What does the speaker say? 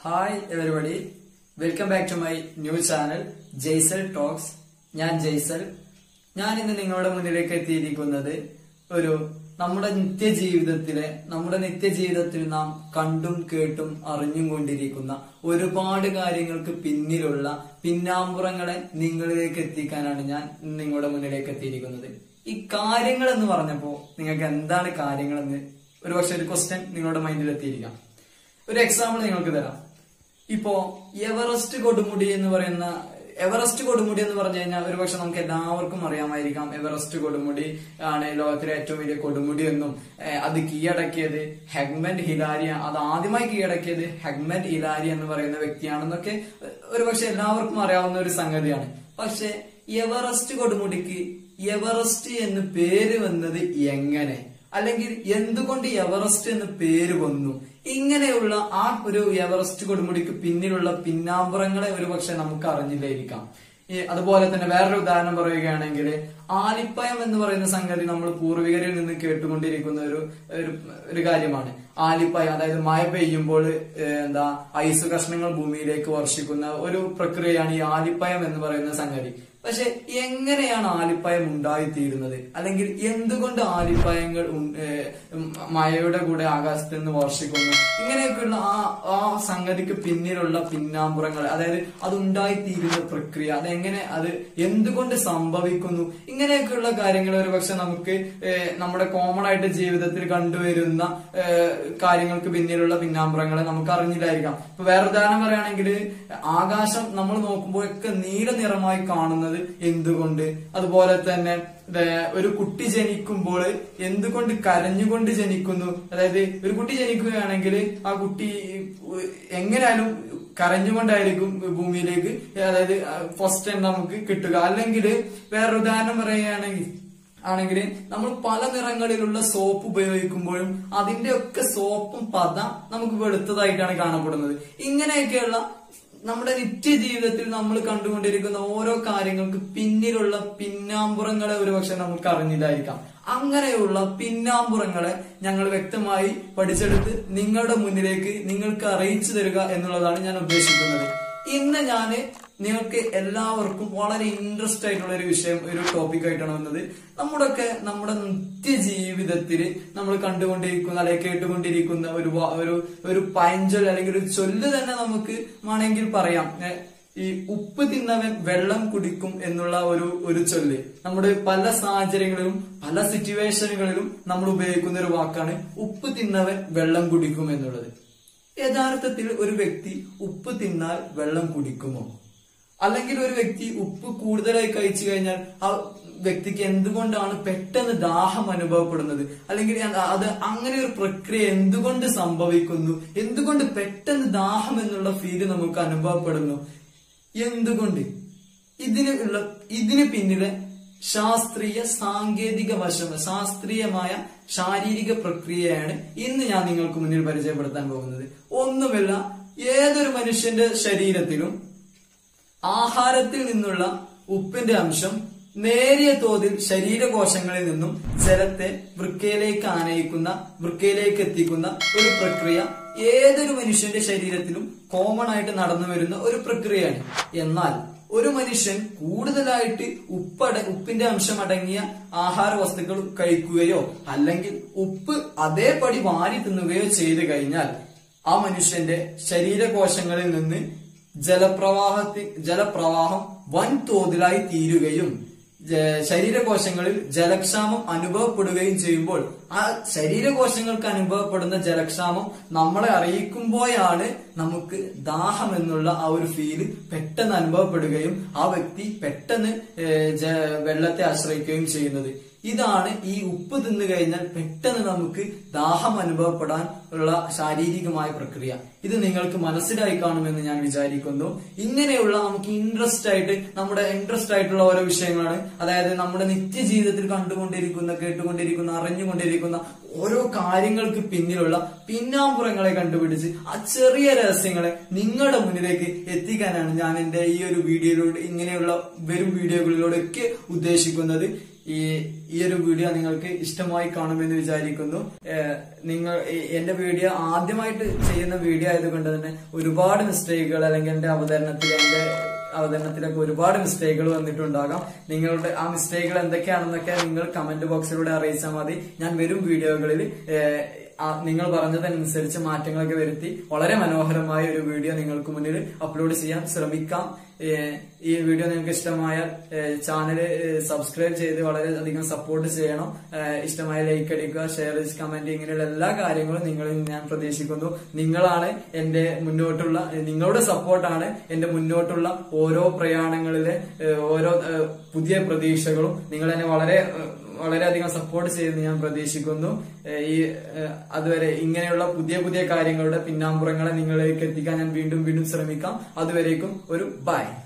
hi everybody welcome back to my new channel Jaisal talks ഞാൻ ജയ്സൽ ഞാൻ ഇന്ന് നിങ്ങളുടെ മുന്നിലേക്ക് എത്തിയിരിക്കുന്നത് ഒരു നമ്മുടെ നിത്യജീവിതത്തിലെ നമ്മുടെ നിത്യജീവിതത്തിൽ നാം കണ്ടും കേട്ടും അറിഞ്ഞും കൊണ്ടിരിക്കുന്ന ഒരുപാട് കാര്യങ്ങൾക്ക് പിന്നിലുള്ള പിന്നാമ്പുറങ്ങളെ നിങ്ങളിലേക്ക് എത്തിക്കാനാണ് ഞാൻ ഇന്ന് നിങ്ങളുടെ മുന്നിലേക്ക് എത്തിയിരിക്കുന്നത് ഈ കാര്യങ്ങൾ എന്ന് പറഞ്ഞപ്പോ നിങ്ങൾക്ക് എന്താണ് കാര്യങ്ങളെന്ന് ഒരുപക്ഷെ ഒരു ക്വസ്റ്റ്യൻ നിങ്ങളുടെ മൈൻഡിൽ എത്തിയിരിക്കാം ഒരു എക്സാമ്പിൾ നിങ്ങൾക്ക് തരാം ഇപ്പോ എവറസ്റ്റ് കൊടുമുടി എന്ന് പറയുന്ന എവറസ്റ്റ് കൊടുമുടി എന്ന് പറഞ്ഞു കഴിഞ്ഞാൽ ഒരുപക്ഷെ നമുക്ക് എല്ലാവർക്കും അറിയാമായിരിക്കാം എവറസ്റ്റ് കൊടുമുടി ആണ് ലോകത്തിലെ ഏറ്റവും വലിയ കൊടുമുടി എന്നും ഏഹ് അത് കീഴടക്കിയത് ഹെഗ്മെന്റ് ഹിലാരി അത് ആദ്യമായി കീഴടക്കിയത് ഹെഗ്മെന്റ് ഹിലാരി എന്ന് പറയുന്ന വ്യക്തിയാണെന്നൊക്കെ ഒരുപക്ഷെ എല്ലാവർക്കും അറിയാവുന്ന ഒരു സംഗതിയാണ് പക്ഷെ എവറസ്റ്റ് കൊടുമുടിക്ക് എവറസ്റ്റ് എന്ന് പേര് വന്നത് എങ്ങനെ അല്ലെങ്കിൽ എന്തുകൊണ്ട് എവറസ്റ്റ് എന്ന് പേര് വന്നു ഇങ്ങനെയുള്ള ആ ഒരു എവറസ്റ്റ് കൊടുമുടിക്ക് പിന്നിലുള്ള പിന്നാമ്പുറങ്ങളെ ഒരു പക്ഷെ നമുക്ക് അറിഞ്ഞില്ലായിരിക്കാം ഈ അതുപോലെ തന്നെ വേറൊരു ഉദാഹരണം പറയുകയാണെങ്കിൽ ആലിപ്പയം എന്ന് പറയുന്ന സംഗതി നമ്മൾ പൂർവികരിൽ നിന്ന് കേട്ടുകൊണ്ടിരിക്കുന്ന ഒരു ഒരു- ഒരു കാര്യമാണ് ആലിപ്പയം അതായത് മഴ പെയ്യുമ്പോൾ ഏഹ്, എന്താ ഐസ് കഷ്ണങ്ങൾ ഭൂമിയിലേക്ക് വർഷിക്കുന്ന ഒരു പ്രക്രിയയാണ് ഈ ആലിപ്പയം എന്ന് പറയുന്ന സംഗതി പക്ഷെ എങ്ങനെയാണ് ആലിപ്പയം ഉണ്ടായിത്തീരുന്നത് അല്ലെങ്കിൽ എന്തുകൊണ്ട് ആലിപ്പയങ്ങൾ ഉൺ- ഏഹ് ഉം മഴയുടെ കൂടെ ആകാശത്ത് നിന്ന് വർഷിക്കുന്നു ഇങ്ങനെയൊക്കെയുള്ള ആ ആ സംഗതിക്ക് പിന്നിലുള്ള പിന്നാമ്പുറങ്ങൾ അതായത് അത് ഉണ്ടായിത്തീരുന്ന പ്രക്രിയ അതെങ്ങനെ അത് എന്തുകൊണ്ട് സംഭവിക്കുന്നു ഇങ്ങനെയൊക്കെയുള്ള കാര്യങ്ങൾ ഒരു പക്ഷെ നമുക്ക് ഏഹ് നമ്മുടെ കോമൺ ആയിട്ട് ജീവിതത്തിൽ കണ്ടുവരുന്ന ഏഹ് കാര്യങ്ങൾക്ക് പിന്നിലുള്ള പിന്നാമ്പുറങ്ങളെ നമുക്ക് അറിഞ്ഞില്ലായിരിക്കാം ഇപ്പൊ വേറെ ഉദാഹരണം പറയുകയാണെങ്കിൽ ആകാശം നമ്മൾ നോക്കുമ്പോഴൊക്കെ നീല നിറമായി കാണുന്നത് എന്തുകൊണ്ട് അതുപോലെ തന്നെ ദേ, ഒരു കുട്ടി ജനിക്കുമ്പോൾ എന്തുകൊണ്ട് കരഞ്ഞുകൊണ്ട് ജനിക്കുന്നു അതായത് ഒരു കുട്ടി ജനിക്കുകയാണെങ്കിൽ ആ കുട്ടി എങ്ങനെയാലും കരഞ്ഞുകൊണ്ടായിരിക്കും ഭൂമിയിലേക്ക് അതായത് ഫസ്റ്റ് ടൈം നമുക്ക് കിട്ടുക അല്ലെങ്കിൽ വേറൊരു ഉദാഹരണം പറയുകയാണെങ്കിൽ ആണെങ്കിൽ നമ്മൾ പല നിറങ്ങളിലുള്ള സോപ്പ് ഉപയോഗിക്കുമ്പോഴും അതിന്റെ ഒക്കെ സോപ്പും പത നമുക്ക് വെളുത്തതായിട്ടാണ് കാണപ്പെടുന്നത് ഇങ്ങനെയൊക്കെയുള്ള നമ്മുടെ നിത്യജീവിതത്തിൽ നമ്മൾ കണ്ടുകൊണ്ടിരിക്കുന്ന ഓരോ കാര്യങ്ങൾക്ക് പിന്നിലുള്ള പിന്നാമ്പുറങ്ങളെ ഒരുപക്ഷെ നമുക്ക് അറിഞ്ഞില്ലായിരിക്കാം അങ്ങനെയുള്ള പിന്നാമ്പുറങ്ങളെ ഞങ്ങൾ വ്യക്തമായി പഠിച്ചെടുത്ത് നിങ്ങളുടെ മുന്നിലേക്ക് നിങ്ങൾക്ക് അറിയിച്ചു തരിക എന്നുള്ളതാണ് ഞാൻ ഉദ്ദേശിക്കുന്നത് ഇന്ന് ഞാന് നിങ്ങൾക്ക് എല്ലാവർക്കും വളരെ ഇൻട്രസ്റ്റ് ആയിട്ടുള്ള ഒരു വിഷയം ഒരു ടോപ്പിക് ആയിട്ടാണ് വന്നത് നമ്മുടെയൊക്കെ നമ്മുടെ നിത്യജീവിതത്തിൽ നമ്മൾ കണ്ടുകൊണ്ടിരിക്കുന്ന അല്ലെങ്കിൽ കേട്ടുകൊണ്ടിരിക്കുന്ന ഒരു വാ- ഒരു ഒരു പഴഞ്ചൊല്ല് അല്ലെങ്കിൽ ഒരു ചൊല്ല് തന്നെ നമുക്ക് വേണമെങ്കിൽ പറയാം ഏ, ഈ ഉപ്പ് തിന്നവൻ വെള്ളം കുടിക്കും എന്നുള്ള ഒരു ഒരു ചൊല്ല് നമ്മുടെ പല സാഹചര്യങ്ങളിലും പല സിറ്റുവേഷനുകളിലും നമ്മൾ ഉപയോഗിക്കുന്ന ഒരു വാക്കാണ് ഉപ്പ് തിന്നവൻ വെള്ളം കുടിക്കും എന്നുള്ളത് യഥാർത്ഥത്തിൽ ഒരു വ്യക്തി ഉപ്പ് തിന്നാൽ വെള്ളം കുടിക്കുമോ അല്ലെങ്കിൽ ഒരു വ്യക്തി ഉപ്പ് കൂടുതലായി കഴിച്ചു കഴിഞ്ഞാൽ ആ വ്യക്തിക്ക് എന്തുകൊണ്ടാണ് പെട്ടെന്ന് ദാഹം അനുഭവപ്പെടുന്നത് അല്ലെങ്കിൽ അത് അത് അങ്ങനെ ഒരു പ്രക്രിയ എന്തുകൊണ്ട് സംഭവിക്കുന്നു എന്തുകൊണ്ട് പെട്ടെന്ന് ദാഹം എന്നുള്ള ഫീല് നമുക്ക് അനുഭവപ്പെടുന്നു എന്തുകൊണ്ട് ഇതിന് ഉള്ള ഇതിന് പിന്നിലെ ശാസ്ത്രീയ സാങ്കേതിക വശം ശാസ്ത്രീയമായ ശാരീരിക പ്രക്രിയയാണ് ഇന്ന് ഞാൻ നിങ്ങൾക്ക് മുന്നിൽ പരിചയപ്പെടുത്താൻ പോകുന്നത് ഒന്നുമല്ല ഏതൊരു മനുഷ്യന്റെ ശരീരത്തിലും ആഹാരത്തിൽ നിന്നുള്ള ഉപ്പിന്റെ അംശം നേരിയ തോതിൽ ശരീരകോശങ്ങളിൽ നിന്നും ജലത്തെ വൃക്കയിലേക്ക് ആനയിക്കുന്ന വൃക്കയിലേക്ക് എത്തിക്കുന്ന ഒരു പ്രക്രിയ ഏതൊരു മനുഷ്യന്റെ ശരീരത്തിലും കോമൺ ആയിട്ട് നടന്നു വരുന്ന ഒരു പ്രക്രിയയാണ് എന്നാൽ ഒരു മനുഷ്യൻ കൂടുതലായിട്ട് ഉപ്പട ഉപ്പിന്റെ അംശം അടങ്ങിയ ആഹാര വസ്തുക്കൾ കഴിക്കുകയോ അല്ലെങ്കിൽ ഉപ്പ് അതേപടി വാരി തിന്നുകയോ ചെയ്തു കഴിഞ്ഞാൽ ആ മനുഷ്യന്റെ ശരീരകോശങ്ങളിൽ നിന്ന് ജലപ്രവാഹത്തിൽ ജലപ്രവാഹം വൻതോതിലായി തീരുകയും ജ- ശരീരകോശങ്ങളിൽ ജലക്ഷാമം അനുഭവപ്പെടുകയും ചെയ്യുമ്പോൾ ആ ശരീരകോശങ്ങൾക്ക് അനുഭവപ്പെടുന്ന ജലക്ഷാമം നമ്മളെ അറിയിക്കുമ്പോഴാണ് നമുക്ക് ദാഹം എന്നുള്ള ആ ഒരു ഫീല് പെട്ടെന്ന് അനുഭവപ്പെടുകയും ആ വ്യക്തി പെട്ടെന്ന് ഏഹ്, ജ- വെള്ളത്തെ ആശ്രയിക്കുകയും ചെയ്യുന്നത് ഇതാണ് ഈ ഉപ്പ് തിന്നു കഴിഞ്ഞാൽ പെട്ടെന്ന് നമുക്ക് ദാഹം അനുഭവപ്പെടാൻ ഉള്ള ശാരീരികമായ പ്രക്രിയ ഇത് നിങ്ങൾക്ക് മനസ്സിലായി കാണുമെന്ന് ഞാൻ വിചാരിക്കുന്നു ഇങ്ങനെയുള്ള നമുക്ക് ഇൻട്രസ്റ്റ് ആയിട്ട് നമ്മുടെ ഇൻട്രസ്റ്റ് ആയിട്ടുള്ള ഓരോ വിഷയങ്ങളാണ് അതായത് നമ്മുടെ നിത്യജീവിതത്തിൽ കണ്ടുകൊണ്ടിരിക്കുന്ന കേട്ടുകൊണ്ടിരിക്കുന്ന അറിഞ്ഞുകൊണ്ടിരിക്കുന്ന ഓരോ കാര്യങ്ങൾക്ക് പിന്നിലുള്ള പിന്നാമ്പുറങ്ങളെ കണ്ടുപിടിച്ച് ആ ചെറിയ രഹസ്യങ്ങളെ നിങ്ങളുടെ മുന്നിലേക്ക് എത്തിക്കാനാണ് ഞാൻ എന്റെ ഈ ഒരു വീഡിയോയിലൂടെ ഇങ്ങനെയുള്ള വരും വീഡിയോകളിലൂടെ ഒക്കെ ഉദ്ദേശിക്കുന്നത് ഈ ഈ ഒരു വീഡിയോ നിങ്ങൾക്ക് ഇഷ്ടമായി കാണുമെന്ന് വിചാരിക്കുന്നു ഏഹ് നിങ്ങൾ ഈ- എന്റെ വീഡിയോ ആദ്യമായിട്ട് ചെയ്യുന്ന വീഡിയോ ആയതുകൊണ്ട് തന്നെ ഒരുപാട് മിസ്റ്റേക്കുകൾ അല്ലെങ്കിൽ എന്റെ അവതരണത്തിൽ എന്റെ അവതരണത്തിലൊക്കെ ഒരുപാട് മിസ്റ്റേക്കുകൾ വന്നിട്ടുണ്ടാകാം നിങ്ങളുടെ ആ മിസ്റ്റേക്കുകൾ എന്തൊക്കെയാണെന്നൊക്കെ നിങ്ങൾ കമന്റ് ബോക്സിലൂടെ അറിയിച്ചാൽ മതി ഞാൻ വരും വീഡിയോകളിൽ ഏഹ്, ആ നിങ്ങൾ പറഞ്ഞതനുസരിച്ച് മാറ്റങ്ങളൊക്കെ വരുത്തി വളരെ മനോഹരമായ ഒരു വീഡിയോ നിങ്ങൾക്ക് മുന്നിൽ അപ്ലോഡ് ചെയ്യാൻ ശ്രമിക്കാം ഏഹ്, ഈ വീഡിയോ നിങ്ങൾക്ക് ഇഷ്ടമായ ചാനൽ സബ്സ്ക്രൈബ് ചെയ്ത് വളരെയധികം സപ്പോർട്ട് ചെയ്യണം ഏഹ്, ഇഷ്ടമായ ലൈക്ക് അടിക്കുക ഷെയർ കമന്റ് ഇങ്ങനെയുള്ള എല്ലാ കാര്യങ്ങളും നിങ്ങളിൽ ഞാൻ പ്രതീക്ഷിക്കുന്നു നിങ്ങളാണ് എന്റെ മുന്നോട്ടുള്ള നിങ്ങളുടെ സപ്പോർട്ടാണ് എന്റെ മുന്നോട്ടുള്ള ഓരോ പ്രയാണങ്ങളിലെ ഏഹ്, ഓരോ ഏഹ്, പുതിയ പ്രതീക്ഷകളും നിങ്ങൾ എന്നെ വളരെ ഏഹ്, വളരെയധികം സപ്പോർട്ട് ചെയ്യുമെന്ന് ഞാൻ പ്രതീക്ഷിക്കുന്നു ഏഹ് ഈ ഏഹ് അതുവരെ ഇങ്ങനെയുള്ള പുതിയ പുതിയ കാര്യങ്ങളുടെ പിന്നാമ്പുറങ്ങളെ നിങ്ങളിലേക്ക് എത്തിക്കാൻ ഞാൻ വീണ്ടും വീണ്ടും ശ്രമിക്കാം അതുവരേക്കും ഒരു ബൈ